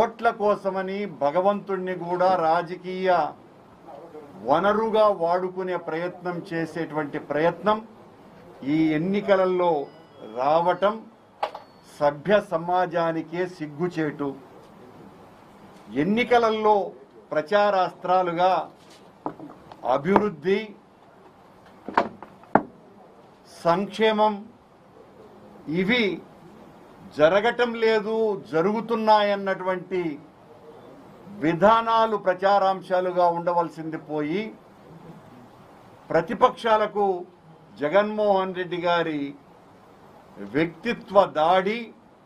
ఓట్ల కోసమని భగవంతుణ్ణి కూడా రాజకీయ వనరుగా వాడుకునే ప్రయత్నం చేసేటువంటి ప్రయత్నం ఈ ఎన్నికలలో రావటం సభ్య సమాజానికే సిగ్గుచేటు ఎన్నికలలో ప్రచారాస్త్రాలుగా అభివృద్ధి సంక్షేమం ఇవి జరగటం లేదు జరుగుతున్నాయన్నటువంటి విధానాలు ప్రచారాంశాలుగా ఉండవలసింది పోయి ప్రతిపక్షాలకు జగన్మోహన్ రెడ్డి గారి వ్యక్తిత్వ దాడి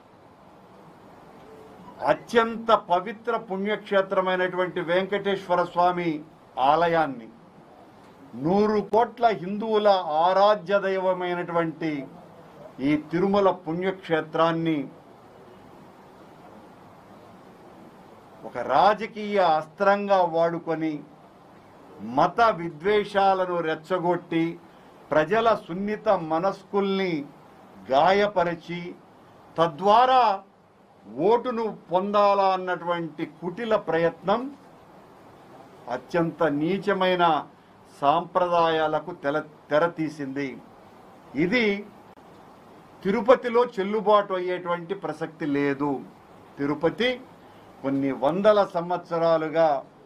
అత్యంత పవిత్ర పుణ్యక్షేత్రమైనటువంటి వెంకటేశ్వర స్వామి ఆలయాన్ని నూరు కోట్ల హిందువుల ఆరాధ్య దైవమైనటువంటి ఈ తిరుమల పుణ్యక్షేత్రాన్ని ఒక రాజకీయ అస్త్రంగా వాడుకొని మత విద్వేషాలను రెచ్చగొట్టి ప్రజల సున్నిత మనస్కుల్ని గాయపరిచి తద్వారా ఓటును పొందాలా అన్నటువంటి కుటిల ప్రయత్నం అత్యంత నీచమైన సాంప్రదాయాలకు తెల తెరతీసింది ఇది తిరుపతిలో చెల్లుబాటు అయ్యేటువంటి ప్రసక్తి లేదు తిరుపతి కొన్ని వందల సంవత్సరాలుగా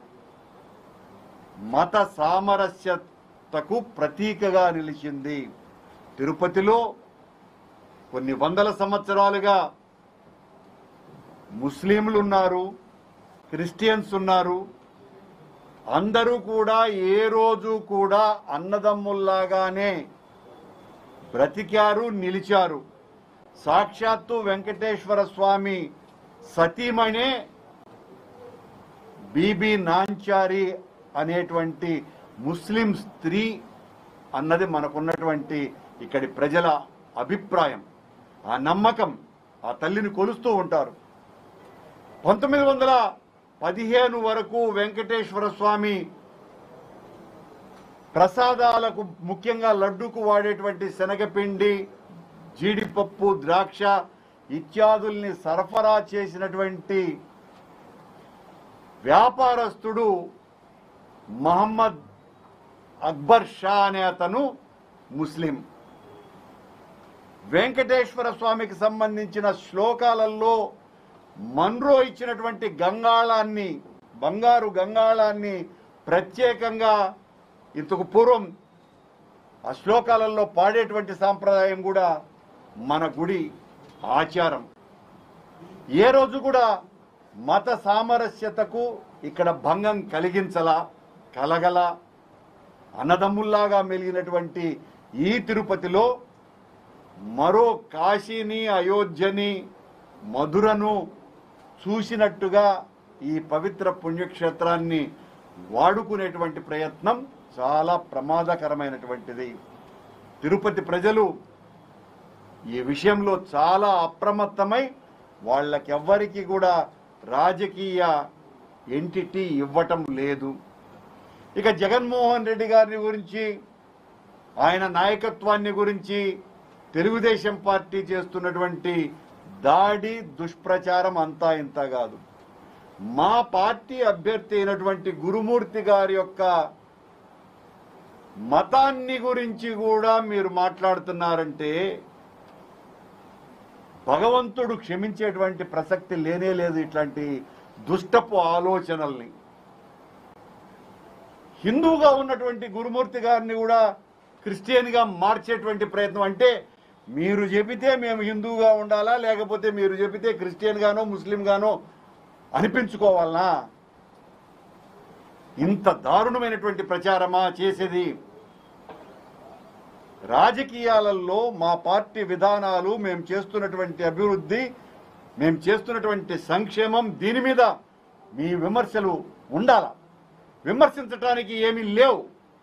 మత సామరస్యతకు ప్రతీకగా నిలిచింది తిరుపతిలో కొన్ని వందల సంవత్సరాలుగా ముస్లింలు ఉన్నారు క్రిస్టియన్స్ ఉన్నారు అందరూ కూడా ఏ రోజు కూడా అన్నదమ్ముల్లాగానే బ్రతికారు నిలిచారు సాక్షాత్తు వెంకటేశ్వర స్వామి సతీమణే బీబీ నాంచారి అనేటువంటి ముస్లిం స్త్రీ అన్నది మనకున్నటువంటి ఇక్కడి ప్రజల అభిప్రాయం ఆ నమ్మకం ఆ తల్లిని కొలుస్తూ ఉంటారు పంతొమ్మిది వందల పదిహేను వరకు వెంకటేశ్వర స్వామి ప్రసాదాలకు ముఖ్యంగా లడ్డుకు వాడేటువంటి శనగపిండి జీడిపప్పు ద్రాక్ష ఇత్యాదుల్ని సరఫరా చేసినటువంటి వ్యాపారస్తుడు మహమ్మద్ అక్బర్ షా అనే అతను ముస్లిం వెంకటేశ్వర స్వామికి సంబంధించిన శ్లోకాలలో మన్రో ఇచ్చినటువంటి గంగాళాన్ని బంగారు గంగాళాన్ని ప్రత్యేకంగా ఇంతకు పూర్వం ఆ శ్లోకాలలో పాడేటువంటి సాంప్రదాయం కూడా మన గుడి ఆచారం ఏ రోజు కూడా మత సామరస్యతకు ఇక్కడ భంగం కలిగించలా కలగల అన్నదమ్ముల్లాగా మెలిగినటువంటి ఈ తిరుపతిలో మరో కాశీని అయోధ్యని మధురను చూసినట్టుగా ఈ పవిత్ర పుణ్యక్షేత్రాన్ని వాడుకునేటువంటి ప్రయత్నం చాలా ప్రమాదకరమైనటువంటిది తిరుపతి ప్రజలు ఈ విషయంలో చాలా అప్రమత్తమై వాళ్ళకెవ్వరికి కూడా రాజకీయ ఎంటిటీ ఇవ్వటం లేదు ఇక జగన్మోహన్ రెడ్డి గారిని గురించి ఆయన నాయకత్వాన్ని గురించి తెలుగుదేశం పార్టీ చేస్తున్నటువంటి దాడి దుష్ప్రచారం అంతా ఇంత కాదు మా పార్టీ అభ్యర్థి అయినటువంటి గురుమూర్తి గారి యొక్క మతాన్ని గురించి కూడా మీరు మాట్లాడుతున్నారంటే భగవంతుడు క్షమించేటువంటి ప్రసక్తి లేనే లేదు ఇట్లాంటి దుష్టపు ఆలోచనల్ని హిందూగా ఉన్నటువంటి గురుమూర్తి గారిని కూడా క్రిస్టియన్గా మార్చేటువంటి ప్రయత్నం అంటే మీరు చెబితే మేము హిందూగా ఉండాలా లేకపోతే మీరు చెబితే క్రిస్టియన్ గానో ముస్లిం గానో అనిపించుకోవాలనా ఇంత దారుణమైనటువంటి ప్రచారమా చేసేది రాజకీయాలలో మా పార్టీ విధానాలు మేము చేస్తున్నటువంటి అభివృద్ధి మేము చేస్తున్నటువంటి సంక్షేమం దీని మీద మీ విమర్శలు ఉండాల విమర్శించడానికి ఏమీ లేవు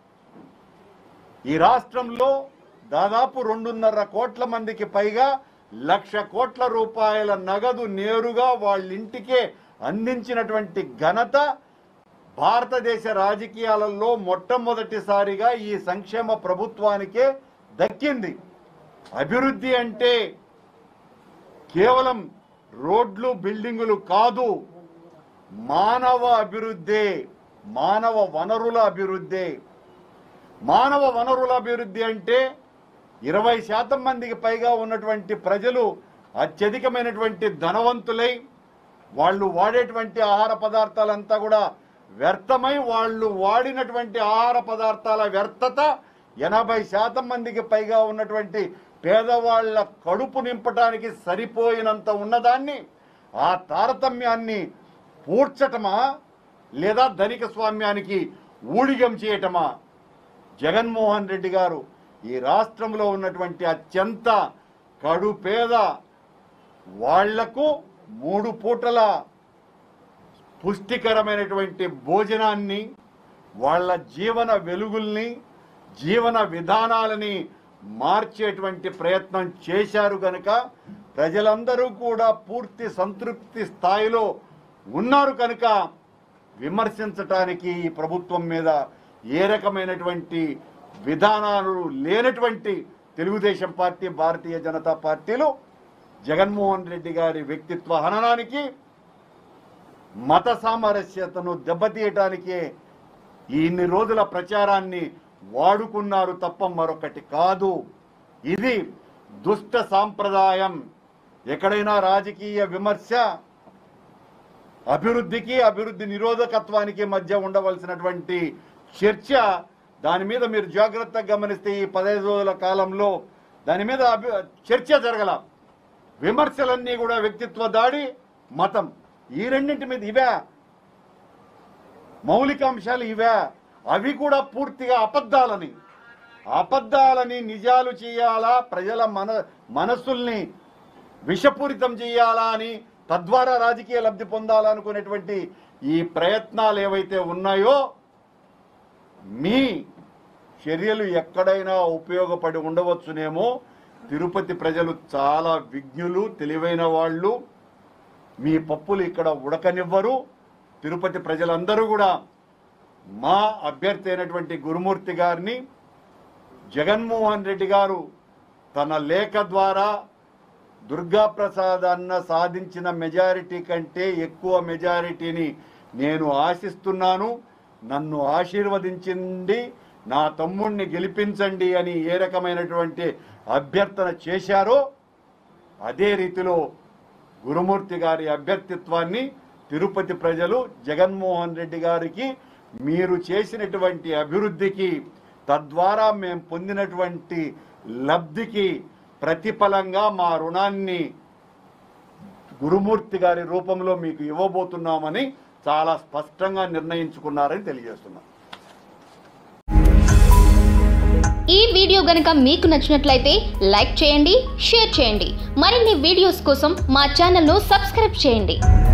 ఈ రాష్ట్రంలో దాదాపు రెండున్నర కోట్ల మందికి పైగా లక్ష కోట్ల రూపాయల నగదు నేరుగా వాళ్ళ ఇంటికే అందించినటువంటి ఘనత భారతదేశ రాజకీయాలలో మొట్టమొదటిసారిగా ఈ సంక్షేమ ప్రభుత్వానికే దక్కింది అభివృద్ధి అంటే కేవలం రోడ్లు బిల్డింగులు కాదు మానవ అభివృద్ధి మానవ వనరుల అభివృద్ధి మానవ వనరుల అభివృద్ధి అంటే ఇరవై శాతం మందికి పైగా ఉన్నటువంటి ప్రజలు అత్యధికమైనటువంటి ధనవంతులై వాళ్ళు వాడేటువంటి ఆహార పదార్థాలంతా కూడా వ్యర్థమై వాళ్ళు వాడినటువంటి ఆహార పదార్థాల వ్యర్థత ఎనభై శాతం మందికి పైగా ఉన్నటువంటి పేదవాళ్ళ కడుపు నింపటానికి సరిపోయినంత ఉన్నదాన్ని ఆ తారతమ్యాన్ని పూడ్చటమా లేదా ధనిక స్వామ్యానికి ఊడిగం చేయటమా జగన్మోహన్ రెడ్డి గారు ఈ రాష్ట్రంలో ఉన్నటువంటి అత్యంత కడుపేద వాళ్లకు మూడు పూటల పుష్టికరమైనటువంటి భోజనాన్ని వాళ్ళ జీవన వెలుగుల్ని జీవన విధానాలని మార్చేటువంటి ప్రయత్నం చేశారు గనుక ప్రజలందరూ కూడా పూర్తి సంతృప్తి స్థాయిలో ఉన్నారు కనుక విమర్శించటానికి ఈ ప్రభుత్వం మీద ఏ రకమైనటువంటి విధానాలు లేనటువంటి తెలుగుదేశం పార్టీ భారతీయ జనతా పార్టీలు జగన్మోహన్ రెడ్డి గారి వ్యక్తిత్వ హననానికి మత సామరస్యతను దెబ్బతీయటానికే ఈ ఇన్ని రోజుల ప్రచారాన్ని వాడుకున్నారు తప్ప మరొకటి కాదు ఇది దుష్ట సాంప్రదాయం ఎక్కడైనా రాజకీయ విమర్శ అభివృద్ధికి అభివృద్ధి నిరోధకత్వానికి మధ్య ఉండవలసినటువంటి చర్చ దాని మీద మీరు జాగ్రత్తగా గమనిస్తే ఈ పదహైదు రోజుల కాలంలో దాని మీద అభి- చర్చ జరగల విమర్శలన్నీ కూడా వ్యక్తిత్వ దాడి మతం ఈ రెండింటి మీద ఇవే మౌలిక అంశాలు ఇవే అవి కూడా పూర్తిగా అబద్ధాలని అబద్ధాలని నిజాలు చేయాలా ప్రజల మన మనస్సుల్ని విషపూరితం చేయాలా అని తద్వారా రాజకీయ లబ్ధి పొందాలనుకునేటువంటి ఈ ప్రయత్నాలు ఏవైతే ఉన్నాయో మీ చర్యలు ఎక్కడైనా ఉపయోగపడి ఉండవచ్చునేమో తిరుపతి ప్రజలు చాలా విజ్ఞులు తెలివైన వాళ్ళు మీ పప్పులు ఇక్కడ ఉడకనివ్వరు తిరుపతి ప్రజలందరూ కూడా మా అభ్యర్థి అయినటువంటి గురుమూర్తి గారిని జగన్మోహన్ రెడ్డి గారు తన లేఖ ద్వారా దుర్గా ప్రసాద్ అన్న సాధించిన మెజారిటీ కంటే ఎక్కువ మెజారిటీని నేను ఆశిస్తున్నాను నన్ను ఆశీర్వదించండి నా తమ్ముణ్ణి గెలిపించండి అని ఏ రకమైనటువంటి అభ్యర్థన చేశారో అదే రీతిలో గురుమూర్తి గారి అభ్యర్థిత్వాన్ని తిరుపతి ప్రజలు జగన్మోహన్ రెడ్డి గారికి మీరు చేసినటువంటి అభివృద్ధికి తద్వారా మేము పొందినటువంటి లబ్ధికి ప్రతిఫలంగా మా రుణాన్ని గురుమూర్తి గారి రూపంలో మీకు ఇవ్వబోతున్నామని చాలా స్పష్టంగా నిర్ణయించుకున్నారని తెలియజేస్తున్నాం ఈ వీడియో గనుక మీకు నచ్చినట్లయితే లైక్ చేయండి షేర్ చేయండి మరిన్ని వీడియోస్ కోసం మా ఛానల్ను సబ్స్క్రైబ్ చేయండి